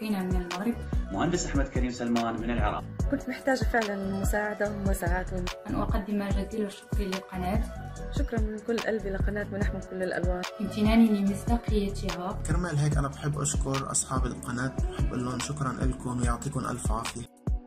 أخينا من المغرب مهندس أحمد كريم سلمان من العراق كنت محتاجة فعلا مساعدة ومساعات أن أقدم جزيل الشكر للقناة شكرا من كل قلبي لقناة منح من كل الألوان امتناني لمصداقيتها كرمال هيك أنا بحب أشكر أصحاب القناة بحب أقول لهم شكرا لكم يعطيكم ألف عافية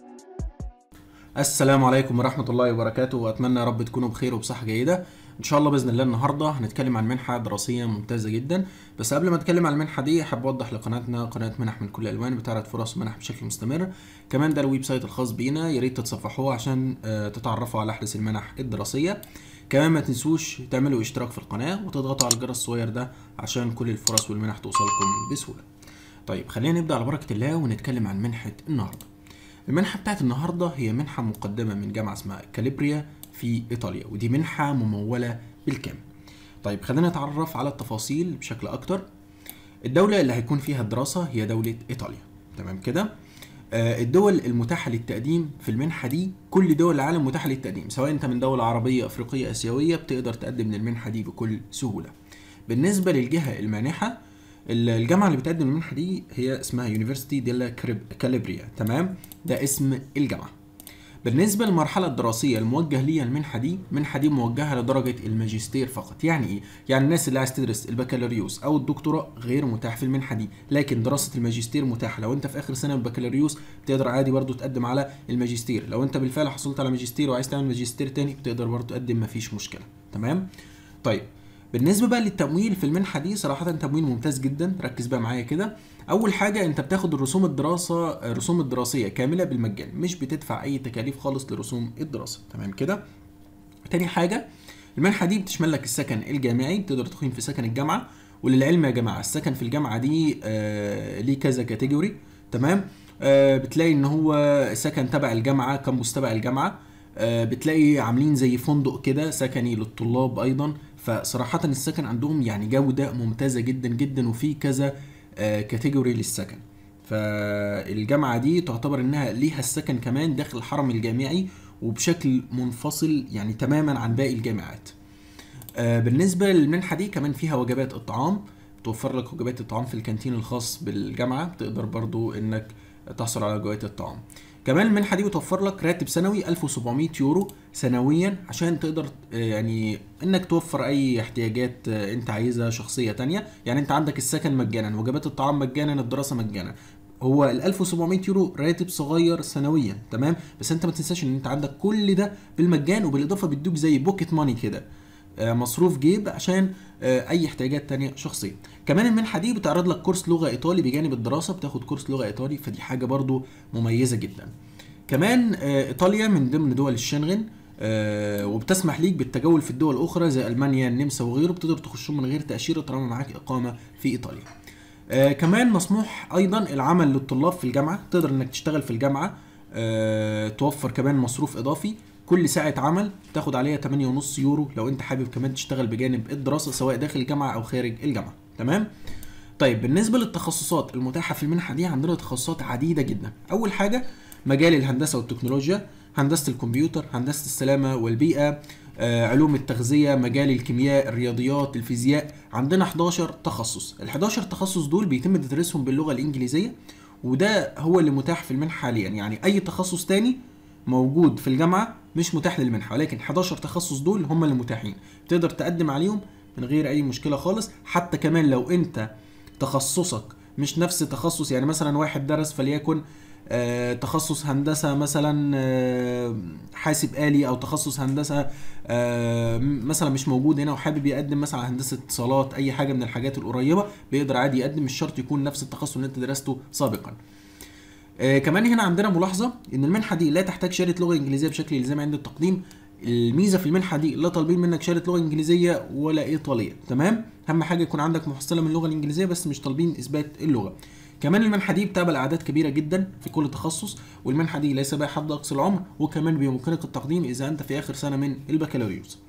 السلام عليكم ورحمة الله وبركاته وأتمنى يا رب تكونوا بخير وبصحة جيدة إن شاء الله بإذن الله النهاردة هنتكلم عن منحة دراسية ممتازة جدا بس قبل ما أتكلم عن المنحة دي أحب أوضح لقناتنا قناة منح من كل الألوان بتعرض فرص منح بشكل مستمر كمان ده الويب سايت الخاص بينا يا ريت تتصفحوه عشان آه، تتعرفوا على أحدث المنح الدراسية كمان ما تنسوش تعملوا اشتراك في القناة وتضغطوا على الجرس الصغير ده عشان كل الفرص والمنح توصلكم بسهولة طيب خلينا نبدأ على بركة الله ونتكلم عن منحة النهاردة المنحة بتاعت النهاردة هي منحة مقدمة من جامعة اسمها كاليبريا في إيطاليا ودي منحة ممولة بالكامل طيب خلينا نتعرف على التفاصيل بشكل أكتر الدولة اللي هيكون فيها الدراسة هي دولة إيطاليا تمام كده آه، الدول المتاحة للتقديم في المنحة دي كل دول العالم متاحة للتقديم سواء انت من دولة عربية افريقية اسيوية بتقدر تقدم للمنحة دي بكل سهولة بالنسبة للجهة المانحة الجامعة اللي بتقدم المنحة دي هي اسمها يونيفرسيتي ديلا كاليبريا تمام ده اسم الجامعة بالنسبة للمرحلة الدراسية الموجه ليها المنحة دي المنحة دي موجهة لدرجة الماجستير فقط يعني ايه؟ يعني الناس اللي عايز تدرس البكالوريوس او الدكتوراه غير متاح في المنحة دي لكن دراسة الماجستير متاحة لو انت في اخر سنة من البكالوريوس بتقدر عادي برضو تقدم على الماجستير لو انت بالفعل حصلت على ماجستير وعايز تعمل ماجستير تاني بتقدر برضو تقدم مفيش مشكلة تمام طيب بالنسبة بقى للتمويل في المنحة دي صراحة تمويل ممتاز جدا ركز بقى معايا كده أول حاجة أنت بتاخد الرسوم الدراسة الرسوم الدراسية كاملة بالمجان مش بتدفع أي تكاليف خالص لرسوم الدراسة تمام كده تاني حاجة المنحة دي بتشمل لك السكن الجامعي بتقدر تقيم في سكن الجامعة وللعلم يا جماعة السكن في الجامعة دي آه ليه كذا كاتيجوري تمام آه بتلاقي ان هو سكن تبع الجامعة كامبوس تبع الجامعة آه بتلاقي عاملين زي فندق كده سكني للطلاب ايضا فصراحة السكن عندهم يعني جودة ممتازة جدا جدا وفي كذا آه كاتيجوري للسكن فالجامعة دي تعتبر انها ليها السكن كمان داخل الحرم الجامعي وبشكل منفصل يعني تماما عن باقي الجامعات آه بالنسبة للمنحة دي كمان فيها وجبات الطعام توفر لك وجبات الطعام في الكانتين الخاص بالجامعة تقدر برضو انك تحصل على وجبات الطعام كمان المنحة دي بتوفر لك راتب سنوي 1700 يورو سنويا عشان تقدر آه، يعني انك توفر اي احتياجات آه، انت عايزها شخصية تانية يعني انت عندك السكن مجانا وجبات الطعام مجانا الدراسة مجانا هو ال 1700 يورو راتب صغير سنويا تمام بس انت ما تنساش ان انت عندك كل ده بالمجان وبالاضافه بيدوك زي بوكيت ماني كده آه، مصروف جيب عشان آه، اي احتياجات تانية شخصية كمان المنحة دي بتعرض لك كورس لغة ايطالي بجانب الدراسة بتاخد كورس لغة ايطالي فدي حاجة برضو مميزة جدا كمان آه، ايطاليا من ضمن دول الشنغن آه، وبتسمح ليك بالتجول في الدول الاخرى زي المانيا النمسا وغيره بتقدر تخشهم من غير تاشيره طالما معاك اقامه في ايطاليا آه، كمان مسموح ايضا العمل للطلاب في الجامعه تقدر انك تشتغل في الجامعه آه، توفر كمان مصروف اضافي كل ساعة عمل تاخد عليها 8.5 يورو لو انت حابب كمان تشتغل بجانب الدراسة سواء داخل الجامعة او خارج الجامعة تمام طيب بالنسبة للتخصصات المتاحة في المنحة دي عندنا تخصصات عديدة جدا أول حاجة مجال الهندسة والتكنولوجيا هندسة الكمبيوتر هندسة السلامة والبيئة آه، علوم التغذية مجال الكيمياء الرياضيات الفيزياء عندنا 11 تخصص ال 11 تخصص دول بيتم تدريسهم باللغة الإنجليزية وده هو اللي متاح في المنحة حاليا يعني أي تخصص تاني موجود في الجامعة مش متاح للمنحة ولكن 11 تخصص دول هم اللي متاحين تقدر تقدم عليهم من غير أي مشكلة خالص حتى كمان لو أنت تخصصك مش نفس تخصص يعني مثلا واحد درس فليكن آه، تخصص هندسة مثلا آه، حاسب آلي أو تخصص هندسة آه، مثلا مش موجود هنا وحابب يقدم مثلا على هندسة اتصالات أي حاجة من الحاجات القريبة بيقدر عادي يقدم مش شرط يكون نفس التخصص اللي أنت درسته سابقا. آه، كمان هنا عندنا ملاحظة إن المنحة دي لا تحتاج شهادة لغة إنجليزية بشكل إلزامي عند التقديم الميزة في المنحة دي لا طالبين منك شهادة لغة إنجليزية ولا إيطالية تمام أهم حاجة يكون عندك محصلة من اللغة الإنجليزية بس مش طالبين إثبات اللغة كمان المنحة دي بتقبل أعداد كبيرة جدا في كل تخصص والمنحة دي ليس بها حد أقصى العمر وكمان بيمكنك التقديم إذا أنت في آخر سنة من البكالوريوس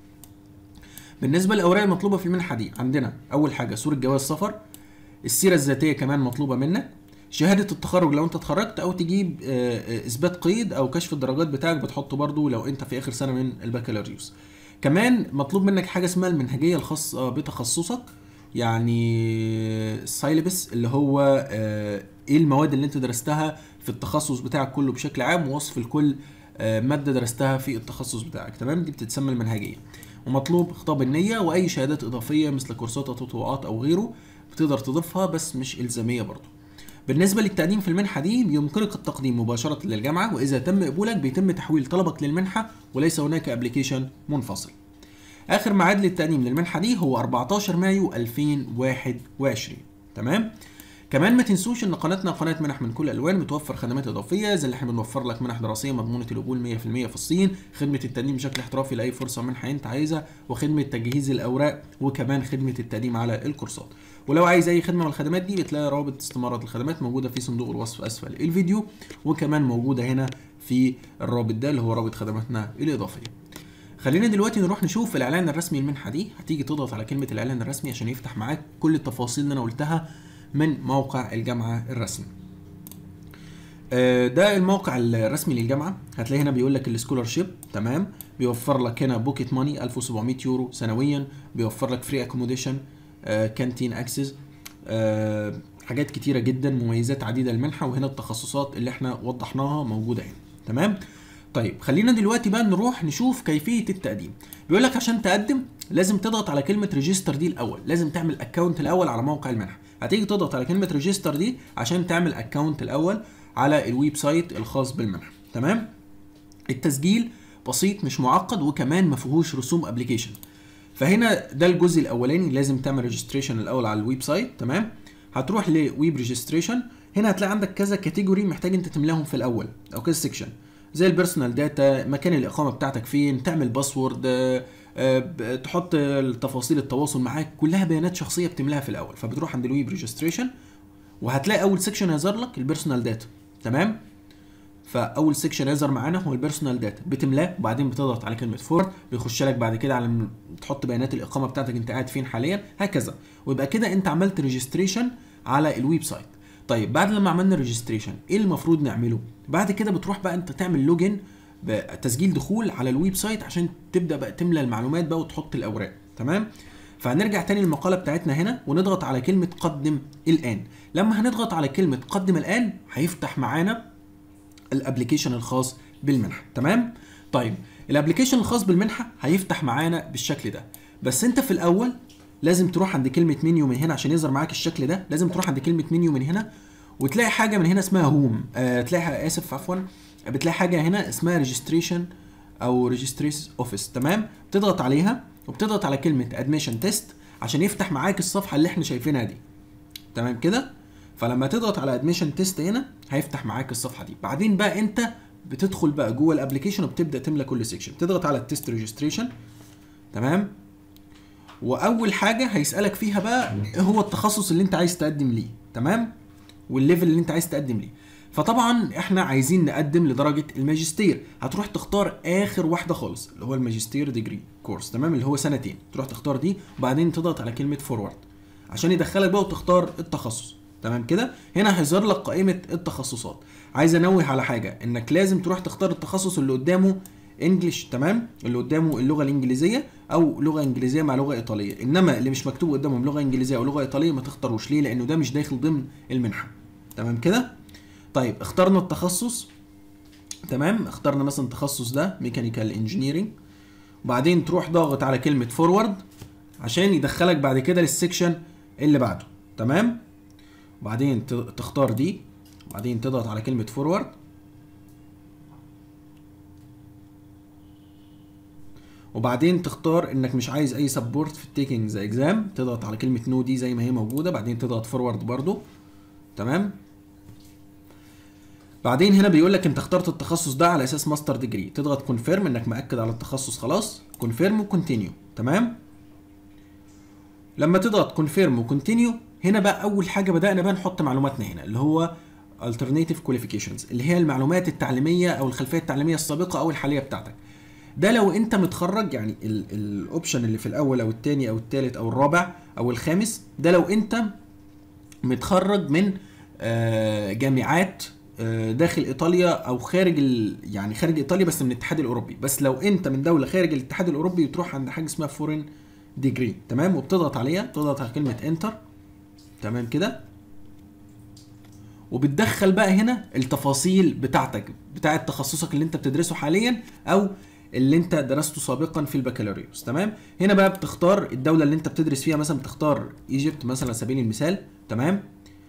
بالنسبة للأوراق المطلوبة في المنحة دي عندنا أول حاجة صورة جواز سفر السيرة الذاتية كمان مطلوبة منك شهادة التخرج لو انت اتخرجت او تجيب آه، آه، اثبات قيد او كشف الدرجات بتاعك بتحطه برضو لو انت في اخر سنة من البكالوريوس كمان مطلوب منك حاجة اسمها المنهجية الخاصة بتخصصك يعني السايلبس اللي هو آه، ايه المواد اللي انت درستها في التخصص بتاعك كله بشكل عام ووصف لكل آه، ماده درستها في التخصص بتاعك تمام دي بتتسمى المنهجيه ومطلوب خطاب النيه واي شهادات اضافيه مثل كورسات او تطوعات او غيره بتقدر تضيفها بس مش الزاميه برضه بالنسبه للتقديم في المنحه دي يمكنك التقديم مباشره للجامعه واذا تم قبولك بيتم تحويل طلبك للمنحه وليس هناك ابلكيشن منفصل اخر ميعاد للتقديم للمنحه دي هو 14 مايو 2021 تمام كمان ما تنسوش ان قناتنا قناه منح من كل الالوان بتوفر خدمات اضافيه زي اللي احنا بنوفر لك منح دراسيه مضمونه القبول 100% في الصين خدمه التقديم بشكل احترافي لاي فرصه منحه انت عايزها وخدمه تجهيز الاوراق وكمان خدمه التقديم على الكورسات ولو عايز اي خدمه من الخدمات دي بتلاقي رابط استمارات الخدمات موجوده في صندوق الوصف اسفل الفيديو وكمان موجوده هنا في الرابط ده اللي هو رابط خدماتنا الاضافيه خلينا دلوقتي نروح نشوف الاعلان الرسمي للمنحه دي هتيجي تضغط على كلمه الاعلان الرسمي عشان يفتح معاك كل التفاصيل اللي انا قلتها من موقع الجامعه الرسمي آه، ده الموقع الرسمي للجامعه هتلاقي هنا بيقول لك السكولارشيب تمام بيوفر لك هنا بوكيت ماني 1700 يورو سنويا بيوفر لك فري اكوموديشن كانتين اكسس حاجات كتيره جدا مميزات عديده للمنحه وهنا التخصصات اللي احنا وضحناها موجوده هنا تمام طيب خلينا دلوقتي بقى نروح نشوف كيفيه التقديم بيقول لك عشان تقدم لازم تضغط على كلمه ريجستر دي الاول لازم تعمل اكونت الاول على موقع المنحه هتيجي تضغط على كلمه ريجستر دي عشان تعمل اكونت الاول على الويب سايت الخاص بالمنحه تمام التسجيل بسيط مش معقد وكمان ما فيهوش رسوم ابلكيشن فهنا ده الجزء الاولاني لازم تعمل ريجستريشن الاول على الويب سايت تمام هتروح لويب ريجستريشن هنا هتلاقي عندك كذا كاتيجوري محتاج انت تملاهم في الاول او كذا سيكشن زي البيرسونال داتا مكان الاقامه بتاعتك فين تعمل باسورد آه، آه، ب- تحط تفاصيل التواصل معاك كلها بيانات شخصيه بتملاها في الاول فبتروح عند الويب ريجستريشن وهتلاقي اول سيكشن هيظهر لك البيرسونال داتا تمام فاول سيكشن يظهر معانا هو البيرسونال داتا بتملاه وبعدين بتضغط على كلمه فورد بيخش لك بعد كده على م- تحط بيانات الاقامه بتاعتك انت قاعد فين حاليا هكذا ويبقى كده انت عملت ريجستريشن على الويب سايت طيب بعد لما عملنا ريجستريشن ايه المفروض نعمله بعد كده بتروح بقى انت تعمل لوجن بتسجيل دخول على الويب سايت عشان تبدا بقى تملى المعلومات بقى وتحط الاوراق تمام فهنرجع تاني للمقاله بتاعتنا هنا ونضغط على كلمه قدم الان لما هنضغط على كلمه قدم الان هيفتح معانا الابلكيشن الخاص بالمنحه تمام طيب الابلكيشن الخاص بالمنحه هيفتح معانا بالشكل ده بس انت في الاول لازم تروح عند كلمه منيو من هنا عشان يظهر معاك الشكل ده لازم تروح عند كلمه منيو من هنا وتلاقي حاجه من هنا اسمها هوم آه تلاقي اسف عفوا بتلاقي حاجه هنا اسمها ريجستريشن او ريجستريس اوفيس تمام تضغط عليها وبتضغط على كلمه ادميشن تيست عشان يفتح معاك الصفحه اللي احنا شايفينها دي تمام كده فلما تضغط على ادميشن تيست هنا هيفتح معاك الصفحه دي بعدين بقى انت بتدخل بقى جوه الابلكيشن وبتبدا تملى كل سيكشن تضغط على التيست ريجستريشن تمام واول حاجه هيسالك فيها بقى ايه هو التخصص اللي انت عايز تقدم ليه تمام والليفل اللي انت عايز تقدم ليه فطبعا احنا عايزين نقدم لدرجه الماجستير هتروح تختار اخر واحده خالص اللي هو الماجستير ديجري كورس تمام اللي هو سنتين تروح تختار دي وبعدين تضغط على كلمه فورورد عشان يدخلك بقى وتختار التخصص تمام كده هنا هيظهر لك قائمه التخصصات عايز انوه على حاجه انك لازم تروح تختار التخصص اللي قدامه انجلش تمام اللي قدامه اللغه الانجليزيه او لغه انجليزيه مع لغه ايطاليه انما اللي مش مكتوب قدامهم لغه انجليزيه او لغه ايطاليه ما تختاروش ليه لانه ده مش داخل ضمن المنحه تمام كده طيب اخترنا التخصص تمام اخترنا مثلا التخصص ده ميكانيكال انجينيرنج وبعدين تروح ضاغط على كلمه فورورد عشان يدخلك بعد كده للسكشن اللي بعده تمام وبعدين ت- تختار دي وبعدين تضغط على كلمه فورورد وبعدين تختار انك مش عايز اي سبورت في التيكينج ذا اكزام تضغط على كلمه نو دي زي ما هي موجوده بعدين تضغط فورورد برضو تمام بعدين هنا بيقول لك انت اخترت التخصص ده على اساس ماستر ديجري تضغط كونفيرم انك مأكد على التخصص خلاص كونفيرم وكونتينيو تمام لما تضغط كونفيرم وكونتينيو هنا بقى اول حاجه بدانا بقى نحط معلوماتنا هنا اللي هو alternative qualifications اللي هي المعلومات التعليميه او الخلفيه التعليميه السابقه او الحاليه بتاعتك ده لو انت متخرج يعني الاوبشن اللي في الاول او الثاني او الثالث او الرابع او الخامس ده لو انت متخرج من آه، جامعات آه، داخل ايطاليا او خارج ال... يعني خارج ايطاليا بس من الاتحاد الاوروبي بس لو انت من دوله خارج الاتحاد الاوروبي بتروح عند حاجه اسمها فورين ديجري تمام وبتضغط عليها بتضغط على كلمه انتر تمام كده وبتدخل بقى هنا التفاصيل بتاعتك بتاعت تخصصك اللي انت بتدرسه حاليا او اللي انت درسته سابقا في البكالوريوس تمام هنا بقى بتختار الدوله اللي انت بتدرس فيها مثلا بتختار ايجيبت مثلا على سبيل المثال تمام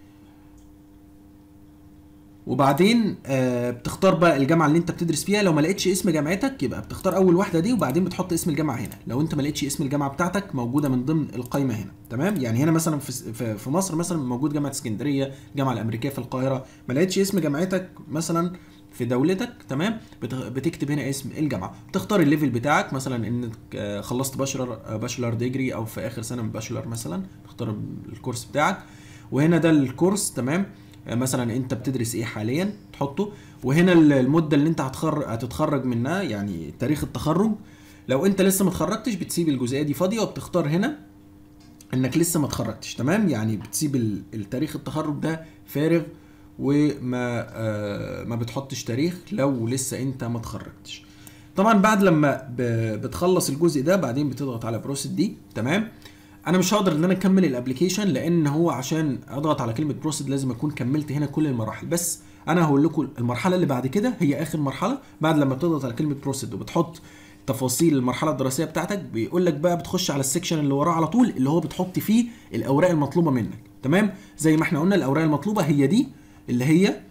وبعدين آه بتختار بقى الجامعه اللي انت بتدرس فيها لو ما لقيتش اسم جامعتك يبقى بتختار اول واحده دي وبعدين بتحط اسم الجامعه هنا لو انت ما لقيتش اسم الجامعه بتاعتك موجوده من ضمن القائمه هنا تمام يعني هنا مثلا في في- في مصر مثلا موجود جامعه اسكندريه الجامعه الامريكيه في القاهره ما لقيتش اسم جامعتك مثلا في دولتك تمام بت- بتكتب هنا اسم الجامعه بتختار الليفل بتاعك مثلا انك آه، خلصت باشلر آه، باشلر ديجري او في اخر سنه من باشلر مثلا تختار الكورس بتاعك وهنا ده الكورس تمام آه، مثلا انت بتدرس ايه حاليا تحطه وهنا ال- المده اللي انت هتخرج هتتخرج منها يعني تاريخ التخرج لو انت لسه ما اتخرجتش بتسيب الجزئيه دي فاضيه وبتختار هنا انك لسه ما اتخرجتش تمام يعني بتسيب ال- التاريخ التخرج ده فارغ وما آه ما بتحطش تاريخ لو لسه انت ما اتخرجتش طبعا بعد لما ب- بتخلص الجزء ده بعدين بتضغط على بروسيس دي تمام انا مش هقدر ان انا اكمل الابلكيشن لان هو عشان اضغط على كلمه بروسيس لازم اكون كملت هنا كل المراحل بس انا هقول لكم المرحله اللي بعد كده هي اخر مرحله بعد لما بتضغط على كلمه بروسيس وبتحط تفاصيل المرحله الدراسيه بتاعتك بيقول لك بقى بتخش على السكشن اللي وراه على طول اللي هو بتحط فيه الاوراق المطلوبه منك تمام زي ما احنا قلنا الاوراق المطلوبه هي دي اللي هي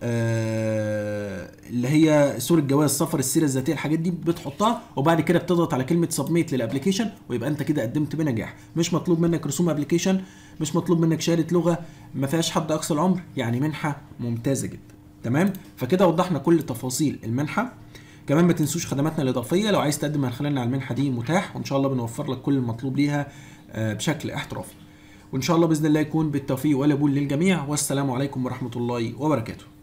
آه اللي هي صوره جواز سفر السيره الذاتيه الحاجات دي بتحطها وبعد كده بتضغط على كلمه سبميت للابلكيشن ويبقى انت كده قدمت بنجاح مش مطلوب منك رسوم ابلكيشن مش مطلوب منك شهاده لغه ما فيهاش حد اقصى العمر يعني منحه ممتازه جدا تمام فكده وضحنا كل تفاصيل المنحه كمان ما تنسوش خدماتنا الاضافيه لو عايز تقدم من خلالنا على المنحه دي متاح وان شاء الله بنوفر لك كل المطلوب ليها آه، بشكل احترافي وان شاء الله باذن الله يكون بالتوفيق والقبول للجميع والسلام عليكم ورحمه الله وبركاته